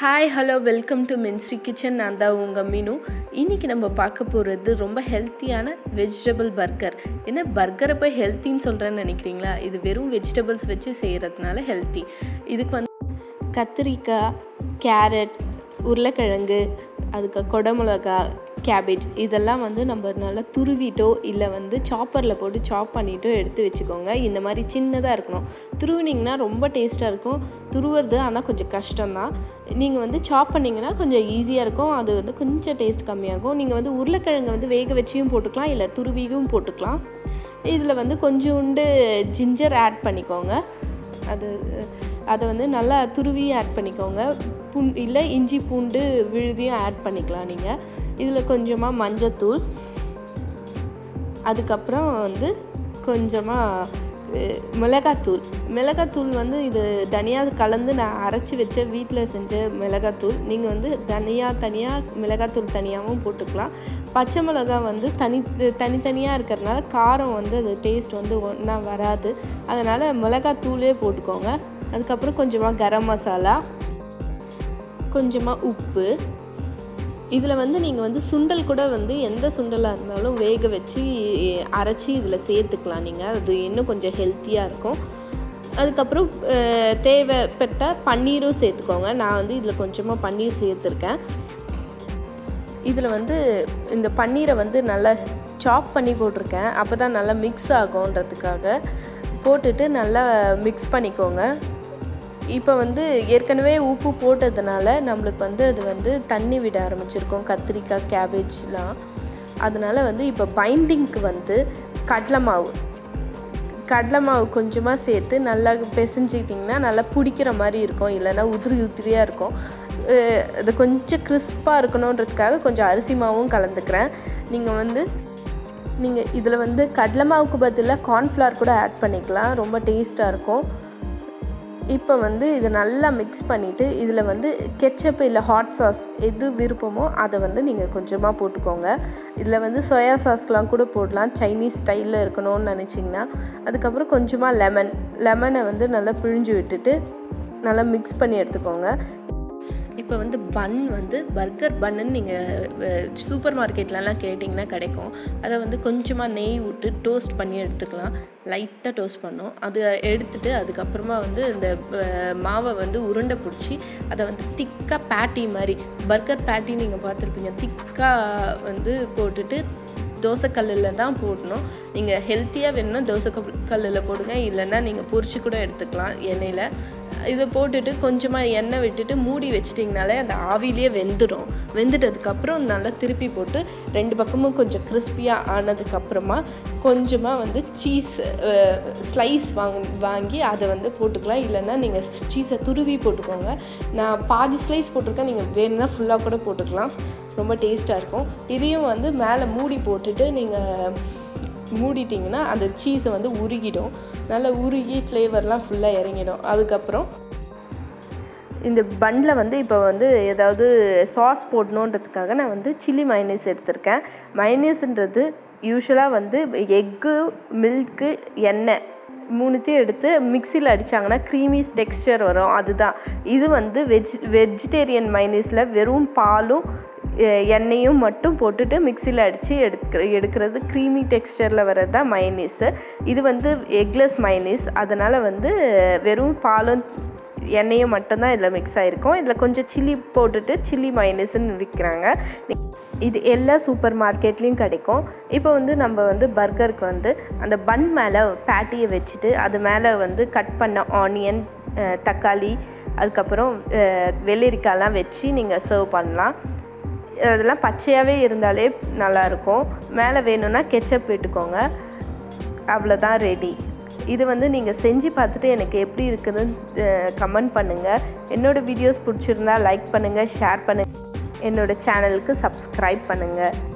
hi hello welcome to Minsri kitchen நான் தான் உங்கள் மீனு இன்றைக்கி நம்ம பார்க்க போகிறது ரொம்ப ஹெல்த்தியான வெஜிடபிள் பர்கர் என்ன பர்கரை போய் ஹெல்த்தின்னு சொல்கிறேன்னு நினைக்கிறீங்களா இது வெறும் வெஜிடபிள்ஸ் வச்சு செய்கிறதுனால ஹெல்த்தி இதுக்கு வந்து கத்திரிக்காய் கேரட் உருளைக்கிழங்கு அதுக்கு கொடமிளகா கேபேஜ் இதெல்லாம் வந்து நம்ம நல்லா துருவிட்டோ இல்லை வந்து சாப்பரில் போட்டு சாப் பண்ணிட்டோ எடுத்து வச்சுக்கோங்க இந்த மாதிரி சின்னதாக இருக்கணும் துருவினிங்கன்னா ரொம்ப டேஸ்ட்டாக இருக்கும் துருவுறது ஆனால் கொஞ்சம் கஷ்டம்தான் நீங்கள் வந்து சாப் பண்ணிங்கன்னா கொஞ்சம் ஈஸியாக இருக்கும் அது வந்து கொஞ்சம் டேஸ்ட் கம்மியாக இருக்கும் நீங்கள் வந்து உருளைக்கிழங்கை வந்து வேக வச்சியும் போட்டுக்கலாம் இல்லை துருவியும் போட்டுக்கலாம் இதில் வந்து கொஞ்சோண்டு ஜிஞ்சர் ஆட் பண்ணிக்கோங்க அது அதை வந்து நல்லா துருவி ஆட் பண்ணிக்கோங்க பூண் இல்லை இஞ்சி பூண்டு விழுதியும் ஆட் பண்ணிக்கலாம் நீங்கள் இதில் கொஞ்சமாக மஞ்சத்தூள் அதுக்கப்புறம் வந்து கொஞ்சமாக மிளகாத்தூள் மிளகாத்தூள் வந்து இது தனியாக கலந்து நான் அரைச்சி வச்ச வீட்டில் செஞ்ச மிளகாத்தூள் நீங்கள் வந்து தனியாக தனியாக மிளகாத்தூள் தனியாகவும் போட்டுக்கலாம் பச்சை மிளகா வந்து தனி தனித்தனியாக இருக்கிறதுனால காரம் வந்து அது டேஸ்ட் வந்து ஒன்றா வராது அதனால் மிளகாத்தூளே போட்டுக்கோங்க அதுக்கப்புறம் கொஞ்சமாக கரம் மசாலா கொஞ்சமாக உப்பு இதில் வந்து நீங்கள் வந்து சுண்டல் கூட வந்து எந்த சுண்டலாக இருந்தாலும் வேக வச்சு அரைச்சி இதில் சேர்த்துக்கலாம் நீங்கள் அது இன்னும் கொஞ்சம் ஹெல்த்தியாக இருக்கும் அதுக்கப்புறம் தேவைப்பட்ட பன்னீரும் சேர்த்துக்கோங்க நான் வந்து இதில் கொஞ்சமாக பன்னீர் சேர்த்துருக்கேன் இதில் வந்து இந்த பன்னீரை வந்து நல்லா சாப் பண்ணி போட்டிருக்கேன் அப்போ தான் நல்லா மிக்ஸ் ஆகுன்றதுக்காக போட்டுட்டு நல்லா மிக்ஸ் பண்ணிக்கோங்க இப்போ வந்து ஏற்கனவே உப்பு போட்டதுனால நம்மளுக்கு வந்து அது வந்து தண்ணி விட ஆரம்பிச்சிருக்கோம் கத்திரிக்காய் கேபேஜ்லாம் அதனால் வந்து இப்போ பைண்டிங்க்கு வந்து கடலை மாவு கடலை மாவு கொஞ்சமாக சேர்த்து நல்லா பிசைஞ்சிக்கிட்டிங்கன்னா நல்லா பிடிக்கிற மாதிரி இருக்கும் இல்லைன்னா உதிரி உதிரியாக இருக்கும் அது கொஞ்சம் கிறிஸ்பாக இருக்கணுன்றதுக்காக கொஞ்சம் அரிசி மாவும் கலந்துக்கிறேன் நீங்கள் வந்து நீங்கள் இதில் வந்து கடலை மாவுக்கு பதிலாக கார்ன்ஃப்ளவர் கூட ஆட் பண்ணிக்கலாம் ரொம்ப டேஸ்ட்டாக இருக்கும் இப்போ வந்து இதை நல்லா மிக்ஸ் பண்ணிவிட்டு இதில் வந்து கெச்சப் இல்லை ஹாட் சாஸ் எது விருப்பமோ அதை வந்து நீங்கள் கொஞ்சமாக போட்டுக்கோங்க இதில் வந்து சோயா சாஸ்க்கெலாம் கூட போடலாம் சைனீஸ் ஸ்டைலில் இருக்கணும்னு நினச்சிங்கன்னா அதுக்கப்புறம் கொஞ்சமாக லெமன் லெமனை வந்து நல்லா பிழிஞ்சு விட்டுட்டு நல்லா மிக்ஸ் பண்ணி எடுத்துக்கோங்க இப்போ வந்து பன் வந்து பர்கர் பன்னுன்னு நீங்கள் சூப்பர் மார்க்கெட்லலாம் கேட்டிங்கன்னா கிடைக்கும் அதை வந்து கொஞ்சமாக நெய் விட்டு டோஸ்ட் பண்ணி எடுத்துக்கலாம் லைட்டாக டோஸ்ட் பண்ணோம் அது எடுத்துட்டு அதுக்கப்புறமா வந்து இந்த மாவை வந்து உருண்டை பிடிச்சி அதை வந்து திக்காக பேட்டி மாதிரி பர்கர் பேட்டி நீங்கள் பார்த்துருப்பீங்க திக்காக வந்து போட்டுட்டு தோசைக்கல்லில் தான் போடணும் நீங்கள் ஹெல்த்தியாக வேணும்னா தோசை கல்லில் போடுங்க இல்லைன்னா நீங்கள் பொரிச்சு கூட எடுத்துக்கலாம் எண்ணெயில் இதை போட்டுட்டு கொஞ்சமாக எண்ணெய் விட்டுட்டு மூடி வச்சிட்டிங்கனாலே அந்த ஆவிலே வெந்துடும் வெந்துட்டதுக்கப்புறம் நல்லா திருப்பி போட்டு ரெண்டு பக்கமும் கொஞ்சம் கிறிஸ்பியாக ஆனதுக்கப்புறமா கொஞ்சமாக வந்து சீஸ் ஸ்லைஸ் வாங் வாங்கி அதை வந்து போட்டுக்கலாம் இல்லைன்னா நீங்கள் சீஸை துருவி போட்டுக்கோங்க நான் பாதி ஸ்லைஸ் போட்டிருக்கேன் நீங்கள் வேணும்னா ஃபுல்லாக கூட போட்டுக்கலாம் ரொம்ப டேஸ்ட்டாக இருக்கும் இதையும் வந்து மேலே மூடி போட்டுட்டு நீங்கள் மூடிட்டிங்கன்னா அந்த சீஸை வந்து உருகிடும் நல்லா உருகி ஃப்ளேவர்லாம் ஃபுல்லாக இறங்கிடும் அதுக்கப்புறம் இந்த பன்னில் வந்து இப்போ வந்து ஏதாவது சாஸ் போடணுன்றதுக்காக நான் வந்து சில்லி மைனஸ் எடுத்திருக்கேன் மைனஸ்ன்றது யூஸ்வலாக வந்து எக்கு மில்க்கு எண்ணெய் மூணுத்தையும் எடுத்து மிக்சியில் அடித்தாங்கன்னா க்ரீமி டெக்ஸ்டர் வரும் அதுதான் இது வந்து வெஜ் வெஜிடேரியன் மைனஸில் வெறும் பாலும் எண்ணெயும் மட்டும் போட்டுட்டு மிக்சியில் அடித்து எடுக்க எடுக்கிறது க்ரீமி டெக்ஸ்டரில் வர்றது தான் மைனீஸு இது வந்து எக்லெஸ் மைனீஸ் அதனால் வந்து வெறும் பாலும் எண்ணெயும் மட்டும்தான் இதில் மிக்ஸ் ஆகிருக்கும் இதில் கொஞ்சம் சில்லி போட்டுட்டு சில்லி மைனஸ்ன்னு விற்கிறாங்க இது எல்லா சூப்பர் மார்க்கெட்லேயும் கிடைக்கும் இப்போ வந்து நம்ம வந்து பர்கருக்கு வந்து அந்த பன் மேலே பேட்டியை வச்சுட்டு அது மேலே வந்து கட் பண்ண ஆனியன் தக்காளி அதுக்கப்புறம் வெள்ளரிக்காய்லாம் வச்சு நீங்கள் சர்வ் பண்ணலாம் அதெல்லாம் பச்சையாகவே இருந்தாலே நல்லாயிருக்கும் மேலே வேணும்னா கெச்சப் விட்டுக்கோங்க அவ்வளோதான் ரெடி இது வந்து நீங்கள் செஞ்சு பார்த்துட்டு எனக்கு எப்படி இருக்குதுன்னு கமெண்ட் பண்ணுங்கள் என்னோடய வீடியோஸ் பிடிச்சிருந்தா லைக் பண்ணுங்கள் ஷேர் பண்ணுங்கள் என்னோடய சேனலுக்கு சப்ஸ்கிரைப் பண்ணுங்கள்